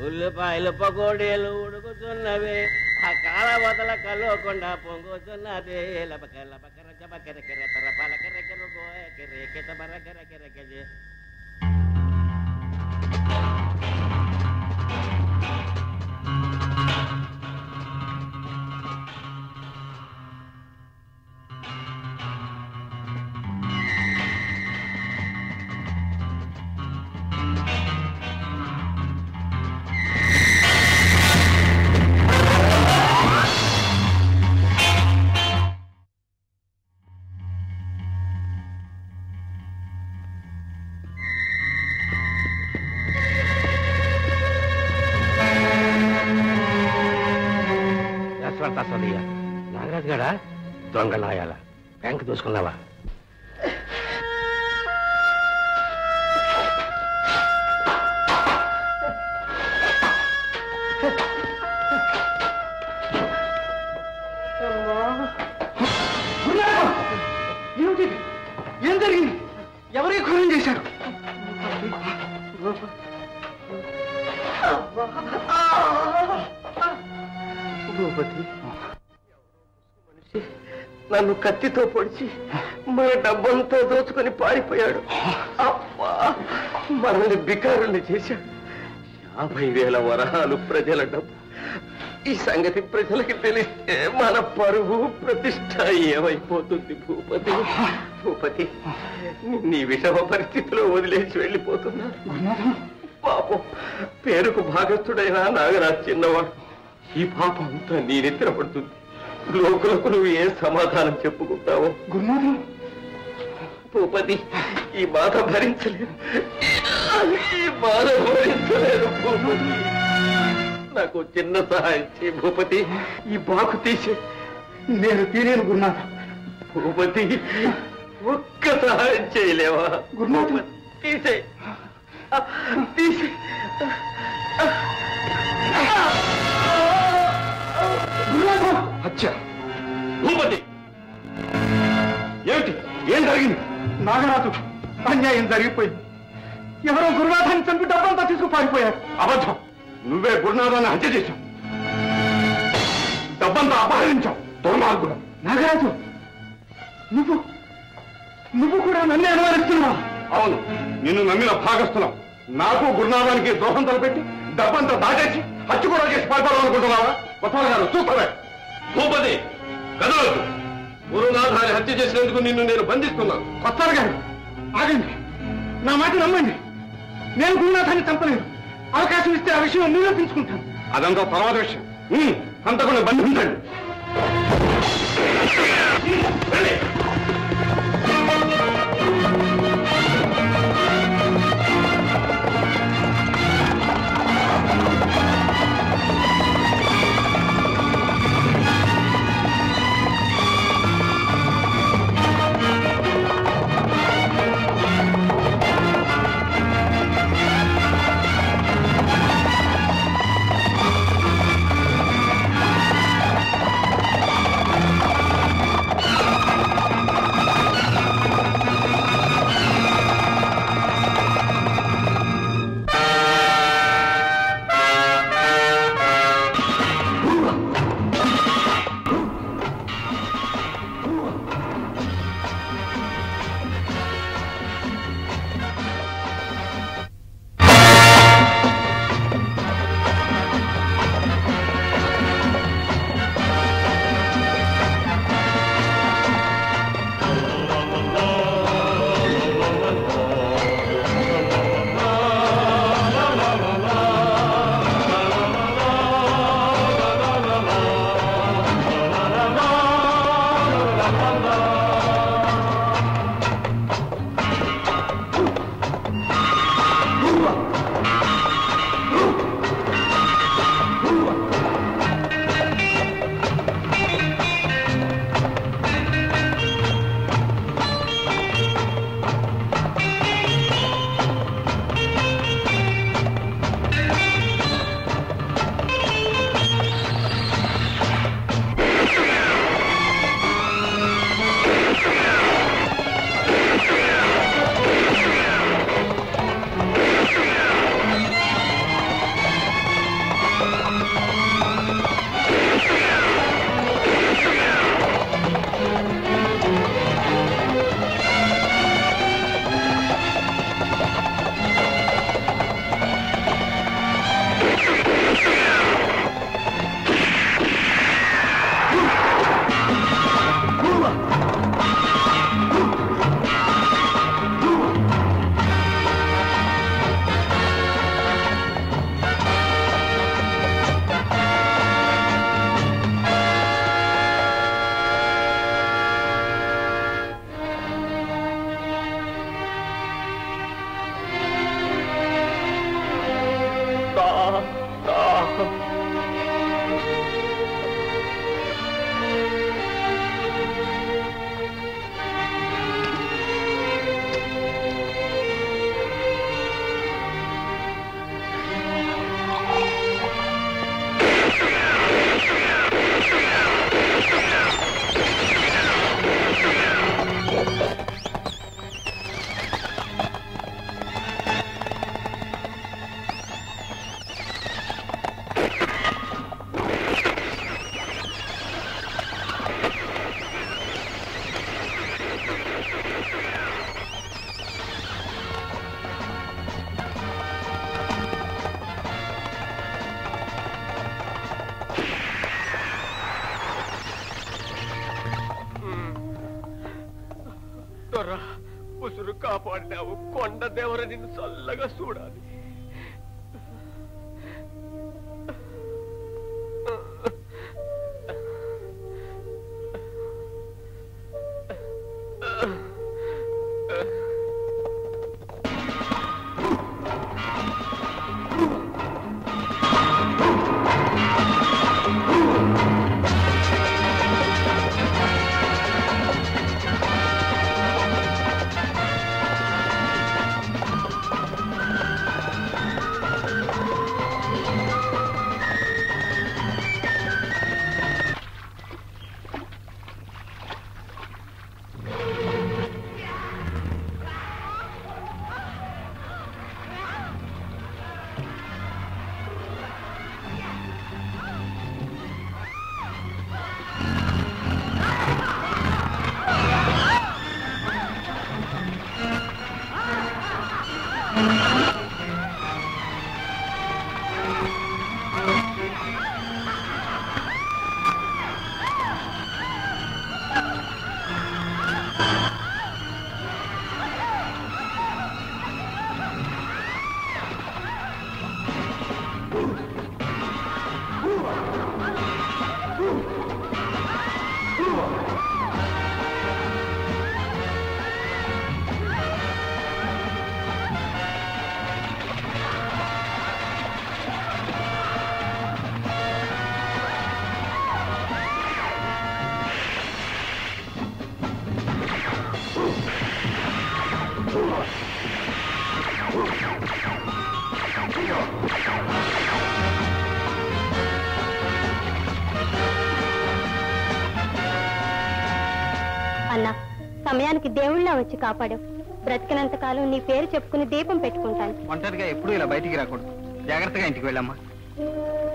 ఉల్లిపాయలు పకోడీలు ఉడుకుతున్నవి ఆ కాల వదల కల్లోకుండా పొంగుతున్నది లబక లబక రజ బకర కెర తర పలక రెకెర గోయ కెరె కెత బర కెర కెర కెజే సోదయ్య నాగరాజు గడా దొంగ నాయాల బ్యాంక్ దోసుకున్నావా ఏమిటి ఏం జరిగింది ఎవరికి ఖూనం చేశారు భూపతి మనిషి నన్ను కత్తితో పొడిచి మన డబ్బంతా దోచుకొని పారిపోయాడు అబ్బా మనల్ని బికారుల్ని చేశాడు యాభై వేల వరహాలు ప్రజల డబ్బు ఈ సంగతి ప్రజలకి తెలిస్తే మన పరువు ప్రతిష్ట ఏమైపోతుంది భూపతి భూపతి నీ విషమ పరిస్థితిలో వదిలేసి వెళ్ళిపోతున్నా పాపం పేరుకు భాగస్థుడైన నాగరాజ్ చిన్నవాడు ఈ పాపం అంతా నీ నెత్తిన పడుతుంది లోకులకు నువ్వు ఏ సమాధానం చెప్పుకుంటావో గురునాథం భూపతి ఈ బాధ భరించలేదు ఈ బాధ భరించలేదు భూపతి నాకు చిన్న సహాయం చేయి భూపతి ఈ బాకు తీసి నేను తీరేను గురునాథ భూపతి ఒక్క సహాయం చేయలేవా గురునాథ తీసే తీసే అచ్చా భూపతి ఏమిటి ఏం జరిగింది నాగరాజు అన్యాయం జరిగిపోయింది ఎవరో గురునాథాన్ని చంపి డబ్బంతా తీసుకు పారిపోయారు అబద్ధం నువ్వే గురునాథాన్ని హత్య చేశావు డబ్బంతా అపహరించావు దుర్మార్గుడు నాగరాజు నువ్వు నువ్వు కూడా నన్నే అనుమానిస్తున్నావు అవును నిన్ను నమ్మిన భాగస్థులం నాకు గురునాథానికి దోషం తలపెట్టి డబ్బంతా దాటేసి హత్య కూడా చేసి పాల్పడాలనుకుంటున్నావా కొత్తవాళ్ళ గారు చూస్తావే భూపతి కదలదు గురునాథాన్ని హత్య చేసినందుకు నిన్ను నేను బంధిస్తున్నాను కొత్తవారు గారు ఆగండి నా మాట నమ్మండి నేను గురునాథాన్ని చంపలేదు అవకాశం ఇస్తే ఆ విషయం నిరూపించుకుంటాను అదంతా తర్వాత విషయం ఉమ్, హంతకుని బంధించండి ఆ దేవర నిన్ను చల్లగా చూడాలి అన్నా సమయానికి దేవుళ్ళ వచ్చి కాపాడావు బ్రతికినంత కాలం నీ పేరు చెప్పుకుని దీపం పెట్టుకుంటాను ఒంటరిగా ఎప్పుడూ ఇలా బయటికి రాకూడదు జాగ్రత్తగా ఇంటికి వెళ్ళమ్మా